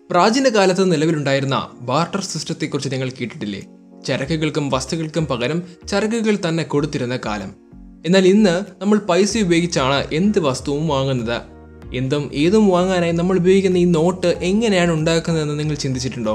പ്രാചീന കാലത്ത് നിലവിലുണ്ടായിരുന്ന ബാർട്ടർ സിസ്റ്റത്തെക്കുറിച്ച് നിങ്ങൾ കേട്ടിട്ടില്ലേ ചരക്കുകൾക്കും വസ്തുക്കൾക്കും പകരം ചരക്കുകൾ തന്നെ കൊടുത്തിരുന്ന കാലം എന്നാൽ ഇന്ന് നമ്മൾ പൈസ ഉപയോഗിച്ചാണ് എന്ത് വസ്തുവും വാങ്ങുന്നത് എന്തും ഏതും വാങ്ങാനായി നമ്മൾ ഉപയോഗിക്കുന്ന ഈ നോട്ട് എങ്ങനെയാണ് ഉണ്ടാക്കുന്നതെന്ന് നിങ്ങൾ ചിന്തിച്ചിട്ടുണ്ടോ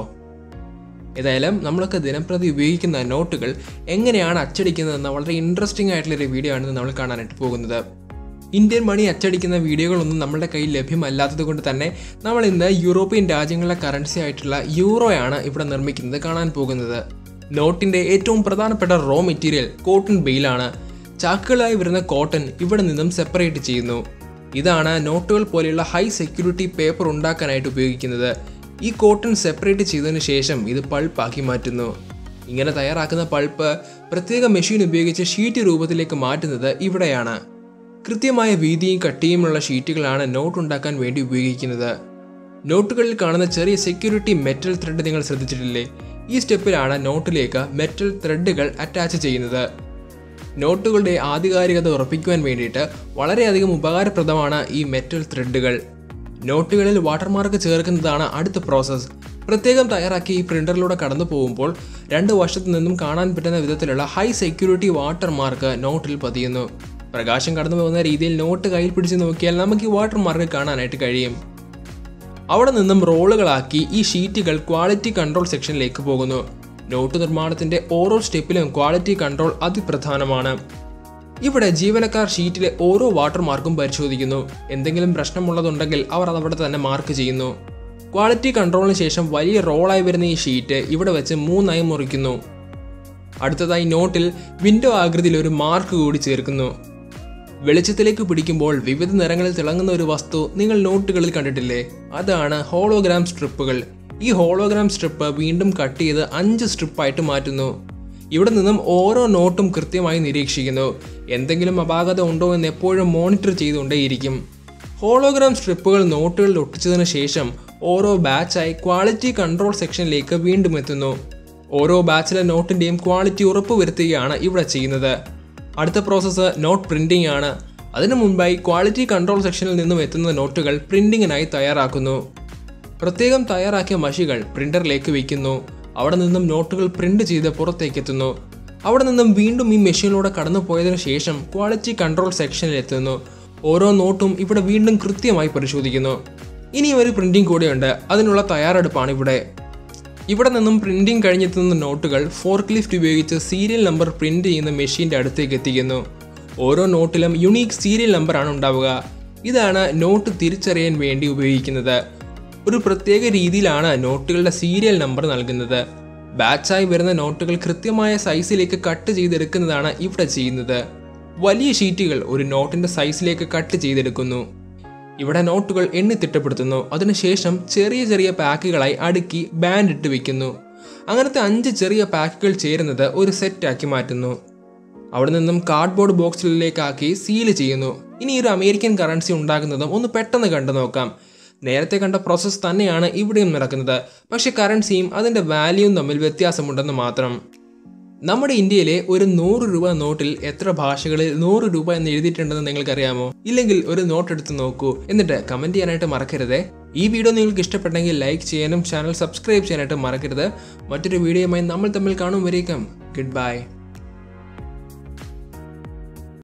ഏതായാലും നമ്മളൊക്കെ ദിനംപ്രതി ഉപയോഗിക്കുന്ന നോട്ടുകൾ എങ്ങനെയാണ് അച്ചടിക്കുന്നതെന്ന വളരെ ഇൻട്രസ്റ്റിംഗ് ആയിട്ടുള്ളൊരു വീഡിയോ ആണ് നമ്മൾ കാണാനായിട്ട് പോകുന്നത് ഇന്ത്യൻ മണി അച്ചടിക്കുന്ന വീഡിയോകളൊന്നും നമ്മുടെ കയ്യിൽ ലഭ്യമല്ലാത്തത് കൊണ്ട് തന്നെ നമ്മൾ ഇന്ന് യൂറോപ്യൻ രാജ്യങ്ങളിലെ കറൻസി ആയിട്ടുള്ള യൂറോയാണ് ഇവിടെ നിർമ്മിക്കുന്നത് കാണാൻ പോകുന്നത് നോട്ടിന്റെ ഏറ്റവും പ്രധാനപ്പെട്ട റോ മെറ്റീരിയൽ കോട്ടൺ ബെയിലാണ് ചാക്കുകളായി വരുന്ന കോട്ടൺ ഇവിടെ നിന്നും സെപ്പറേറ്റ് ചെയ്യുന്നു ഇതാണ് നോട്ടുകൾ പോലെയുള്ള ഹൈ സെക്യൂരിറ്റി പേപ്പർ ഉണ്ടാക്കാനായിട്ട് ഉപയോഗിക്കുന്നത് ഈ കോട്ടൺ സെപ്പറേറ്റ് ചെയ്തതിനു ശേഷം ഇത് പൾപ്പാക്കി മാറ്റുന്നു ഇങ്ങനെ തയ്യാറാക്കുന്ന പൾപ്പ് പ്രത്യേക മെഷീൻ ഉപയോഗിച്ച് ഷീറ്റ് രൂപത്തിലേക്ക് മാറ്റുന്നത് ഇവിടെയാണ് കൃത്യമായ വീതിയും കട്ടിയുമുള്ള ഷീറ്റുകളാണ് നോട്ട് ഉണ്ടാക്കാൻ വേണ്ടി ഉപയോഗിക്കുന്നത് നോട്ടുകളിൽ കാണുന്ന ചെറിയ സെക്യൂരിറ്റി മെറ്റൽ ത്രെഡ് നിങ്ങൾ ശ്രദ്ധിച്ചിട്ടില്ലേ ഈ സ്റ്റെപ്പിലാണ് നോട്ടിലേക്ക് മെറ്റൽ ത്രെഡുകൾ അറ്റാച്ച് ചെയ്യുന്നത് നോട്ടുകളുടെ ആധികാരികത ഉറപ്പിക്കുവാൻ വേണ്ടിയിട്ട് വളരെയധികം ഉപകാരപ്രദമാണ് ഈ മെറ്റൽ ത്രെഡുകൾ നോട്ടുകളിൽ വാട്ടർമാർക്ക് ചേർക്കുന്നതാണ് അടുത്ത പ്രോസസ്സ് പ്രത്യേകം തയ്യാറാക്കി ഈ പ്രിന്ററിലൂടെ കടന്നു പോകുമ്പോൾ രണ്ട് വശത്തു നിന്നും കാണാൻ പറ്റുന്ന വിധത്തിലുള്ള ഹൈ സെക്യൂരിറ്റി വാട്ടർമാർക്ക് നോട്ടിൽ പതിയുന്നു പ്രകാശം കടന്നു പോകുന്ന രീതിയിൽ നോട്ട് കയ്യിൽ പിടിച്ച് നോക്കിയാൽ നമുക്ക് ഈ വാട്ടർമാർക്ക് കാണാനായിട്ട് കഴിയും അവിടെ നിന്നും റോളുകളാക്കി ഈ ഷീറ്റുകൾ ക്വാളിറ്റി കൺട്രോൾ സെക്ഷനിലേക്ക് പോകുന്നു നോട്ട് നിർമ്മാണത്തിന്റെ ഓരോ സ്റ്റെപ്പിലും ക്വാളിറ്റി കൺട്രോൾ അതിപ്രധാനമാണ് ഇവിടെ ജീവനക്കാർ ഷീറ്റിലെ ഓരോ വാട്ടർമാർക്കും പരിശോധിക്കുന്നു എന്തെങ്കിലും പ്രശ്നമുള്ളതുണ്ടെങ്കിൽ അവർ അത് അവിടെ തന്നെ മാർക്ക് ചെയ്യുന്നു ക്വാളിറ്റി കൺട്രോളിന് ശേഷം വലിയ റോളായി വരുന്ന ഈ ഷീറ്റ് ഇവിടെ വെച്ച് മൂന്നായി മുറിക്കുന്നു അടുത്തതായി നോട്ടിൽ വിൻഡോ ആകൃതിയിൽ ഒരു മാർക്ക് കൂടി ചേർക്കുന്നു വെളിച്ചത്തിലേക്ക് പിടിക്കുമ്പോൾ വിവിധ നിറങ്ങളിൽ തിളങ്ങുന്ന ഒരു വസ്തു നിങ്ങൾ നോട്ടുകളിൽ കണ്ടിട്ടില്ലേ അതാണ് ഹോളോഗ്രാം സ്ട്രിപ്പുകൾ ഈ ഹോളോഗ്രാം സ്ട്രിപ്പ് വീണ്ടും കട്ട് ചെയ്ത് അഞ്ച് സ്ട്രിപ്പായിട്ട് മാറ്റുന്നു ഇവിടെ നിന്നും ഓരോ നോട്ടും കൃത്യമായി നിരീക്ഷിക്കുന്നു എന്തെങ്കിലും അപാകത ഉണ്ടോ എന്ന് എപ്പോഴും മോണിറ്റർ ചെയ്തുകൊണ്ടേയിരിക്കും ഹോളോഗ്രാം സ്ട്രിപ്പുകൾ നോട്ടുകളിൽ ഒട്ടിച്ചതിന് ശേഷം ഓരോ ബാച്ചായി ക്വാളിറ്റി കൺട്രോൾ സെക്ഷനിലേക്ക് വീണ്ടും എത്തുന്നു ഓരോ ബാച്ചിലെ നോട്ടിൻ്റെയും ക്വാളിറ്റി ഉറപ്പുവരുത്തുകയാണ് ഇവിടെ ചെയ്യുന്നത് അടുത്ത പ്രോസസ്സ് നോട്ട് പ്രിന്റിംഗ് ആണ് അതിനു മുൻപായി ക്വാളിറ്റി കൺട്രോൾ സെക്ഷനിൽ നിന്നും എത്തുന്ന നോട്ടുകൾ പ്രിന്റിങ്ങിനായി തയ്യാറാക്കുന്നു പ്രത്യേകം തയ്യാറാക്കിയ മഷികൾ പ്രിന്ററിലേക്ക് വയ്ക്കുന്നു അവിടെ നിന്നും നോട്ടുകൾ പ്രിന്റ് ചെയ്ത് പുറത്തേക്ക് എത്തുന്നു അവിടെ നിന്നും വീണ്ടും ഈ മെഷീനിലൂടെ കടന്നു പോയതിനു ശേഷം ക്വാളിറ്റി കൺട്രോൾ സെക്ഷനിൽ എത്തുന്നു ഓരോ നോട്ടും ഇവിടെ വീണ്ടും കൃത്യമായി പരിശോധിക്കുന്നു ഇനി ഒരു പ്രിന്റിംഗ് കൂടെയുണ്ട് അതിനുള്ള തയ്യാറെടുപ്പാണ് ഇവിടെ ഇവിടെ നിന്നും പ്രിന്റിംഗ് കഴിഞ്ഞെത്തുന്ന നോട്ടുകൾ ഫോർക്ക് ലിഫ്റ്റ് ഉപയോഗിച്ച് സീരിയൽ നമ്പർ പ്രിന്റ് ചെയ്യുന്ന മെഷീന്റെ അടുത്തേക്ക് എത്തിക്കുന്നു ഓരോ നോട്ടിലും യുണീക്ക് സീരിയൽ നമ്പറാണ് ഉണ്ടാവുക ഇതാണ് നോട്ട് തിരിച്ചറിയാൻ വേണ്ടി ഉപയോഗിക്കുന്നത് ഒരു പ്രത്യേക രീതിയിലാണ് നോട്ടുകളുടെ സീരിയൽ നമ്പർ നൽകുന്നത് ബാച്ചായി വരുന്ന നോട്ടുകൾ കൃത്യമായ സൈസിലേക്ക് കട്ട് ചെയ്തെടുക്കുന്നതാണ് ഇവിടെ ചെയ്യുന്നത് വലിയ ഷീറ്റുകൾ ഒരു നോട്ടിന്റെ സൈസിലേക്ക് കട്ട് ചെയ്തെടുക്കുന്നു ഇവിടെ നോട്ടുകൾ എണ്ണി തിട്ടപ്പെടുത്തുന്നു അതിനുശേഷം ചെറിയ ചെറിയ പാക്കുകളായി അടുക്കി ബാൻഡ് ഇട്ട് വെക്കുന്നു അങ്ങനത്തെ അഞ്ച് ചെറിയ പാക്കുകൾ ചേരുന്നത് ഒരു സെറ്റാക്കി മാറ്റുന്നു അവിടെ നിന്നും കാർഡ്ബോർഡ് ബോക്സിലേക്കാക്കി സീല് ചെയ്യുന്നു ഇനി ഒരു അമേരിക്കൻ കറൻസി ഉണ്ടാകുന്നതും ഒന്ന് പെട്ടെന്ന് കണ്ടു നോക്കാം നേരത്തെ കണ്ട പ്രോസസ്സ് തന്നെയാണ് ഇവിടെയും നടക്കുന്നത് പക്ഷെ കറൻസിയും അതിൻ്റെ വാല്യൂവും തമ്മിൽ വ്യത്യാസമുണ്ടെന്ന് മാത്രം നമ്മുടെ ഇന്ത്യയിലെ ഒരു നൂറ് രൂപ നോട്ടിൽ എത്ര ഭാഷകളിൽ നൂറ് രൂപ എന്ന് എഴുതിയിട്ടുണ്ടെന്ന് നിങ്ങൾക്കറിയാമോ ഇല്ലെങ്കിൽ ഒരു നോട്ട് എടുത്ത് നോക്കൂ എന്നിട്ട് കമന്റ് ചെയ്യാനായിട്ട് മറക്കരുത് ഈ വീഡിയോ നിങ്ങൾക്ക് ഇഷ്ടപ്പെട്ടെങ്കിൽ ലൈക്ക് ചെയ്യാനും ചാനൽ സബ്സ്ക്രൈബ് ചെയ്യാനായിട്ട് മറക്കരുത് മറ്റൊരു വീഡിയോയുമായി നമ്മൾ തമ്മിൽ കാണും വരേക്കും ഗുഡ് ബൈ